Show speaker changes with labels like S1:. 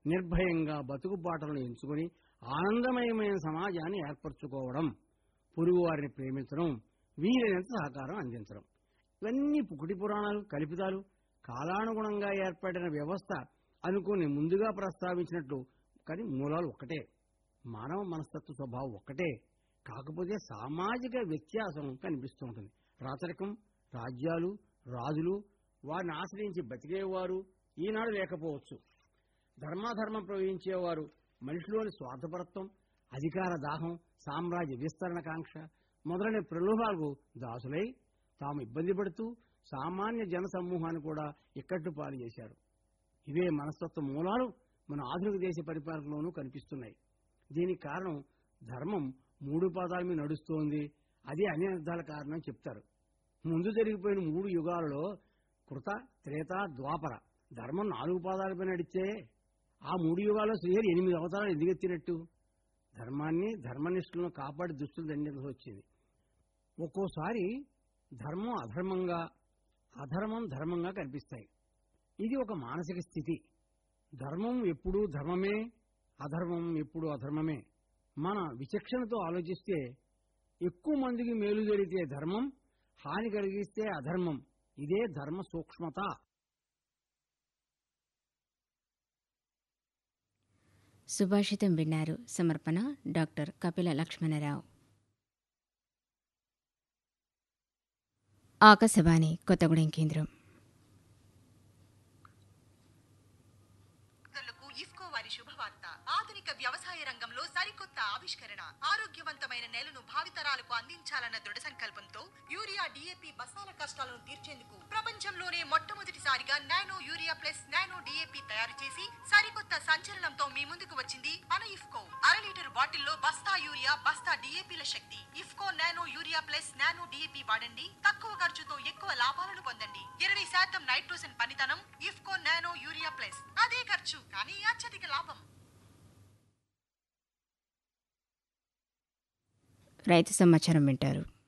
S1: నిర్భయంగా బతుకుబాటలను ఎంచుకుని ఆనందమయమైన సమాజాన్ని ఏర్పరచుకోవడం పొరుగువారిని ప్రేమించడం వీలైనంత సహకారం అందించడం ఇవన్నీ పుకుటి పురాణాలు కల్పితాలు కాలానుగుణంగా ఏర్పడిన వ్యవస్థ అనుకుని ముందుగా ప్రస్తావించినట్లు కానీ మూలాలు ఒక్కటే మానవ మనస్తత్వ స్వభావం ఒక్కటే కాకపోతే సామాజిక వ్యత్యాసం కనిపిస్తూ ఉంటుంది రాచరికం రాజ్యాలు రాజులు వారిని ఆశ్రయించి బతికేవారు ఈనాడు లేకపోవచ్చు ధర్మాధర్మం ప్రవహించేవారు మనిషిలోని స్వార్థపరత్వం అధికార దాహం సామ్రాజ్య విస్తరణ కాంక్ష మొదలైన ప్రలోభాలకు దాసులై తాము ఇబ్బంది పడుతూ సామాన్య జన సమూహాన్ని కూడా ఇక్కట్టు పాలు చేశారు ఇవే మనస్తత్వ మూలాలు మన ఆధునిక దేశ పరిపాలనలోనూ కనిపిస్తున్నాయి దీనికి కారణం ధర్మం మూడు పాదాల మీద నడుస్తోంది అదే అన్ని అర్థాల కారణం చెప్తారు ముందు జరిగిపోయిన మూడు యుగాలలో కృత త్రేత ద్వాపర ధర్మం నాలుగు పాదాలపై నడిచే ఆ మూడు యుగాల్లో శ్రీహరి ఎనిమిది అవతారాలు ఎందుకు ఎత్తినట్టు ధర్మాన్ని ధర్మనిష్ఠులను కాపాడి దుస్తులు దండించాల్సి వచ్చింది ఒక్కోసారి ధర్మం అధర్మంగా అధర్మం ధర్మంగా కనిపిస్తాయి ఇది ఒక మానసిక స్థితి ధర్మం ఎప్పుడూ ధర్మమే అధర్మం ఎప్పుడూ అధర్మమే మన విచక్షణతో ఆలోచిస్తే ఎక్కువ మందికి మేలు జరిగితే ధర్మం హాని కలిగిస్తే అధర్మం ఇదే ధర్మ సూక్ష్మత
S2: సుభాషితం విన్నారు సమర్పణ డాక్టర్ కపిల లక్ష్మణరావు ఆకాశవాణి కొత్తగూడెం కేంద్రం
S3: రైతులకు ఇఫ్కో వారి శుభవార్త ఆధునిక వ్యవసాయ రంగంలో సరికొత్త ఆవిష్కరణ ఆరోగ్యవంతమైన నేలను భావితరాలకు అందించాలన్న దృఢ సంకల్పంతో యూరియా డిఏపి బస్తాల కష్టాలను తీర్చేందుకు ప్రపంచంలోనే మొట్టమొదటిసారిగా nano urea plus nano DAP తయారు చేసి సరికొత్త సంచలనంతో మీ ముందుకు వచ్చింది మన ఇఫ్కో అర లీటర్ బాటిల్లో బస్తా యూరియా బస్తా డిఏపిల శక్తి IFFCO nano urea plus nano DAP వాడండి తక్కువ ఖర్చుతో ఎక్కువ లాభాలను పొందండి ఇరవై శాతం నైట్రోజన్ పనితనం ఇఫ్కో నానో యూరియా ప్లస్ అదే ఖర్చు కానీ అత్యధిక లాభం
S2: రైతు సమాచారం వింటారు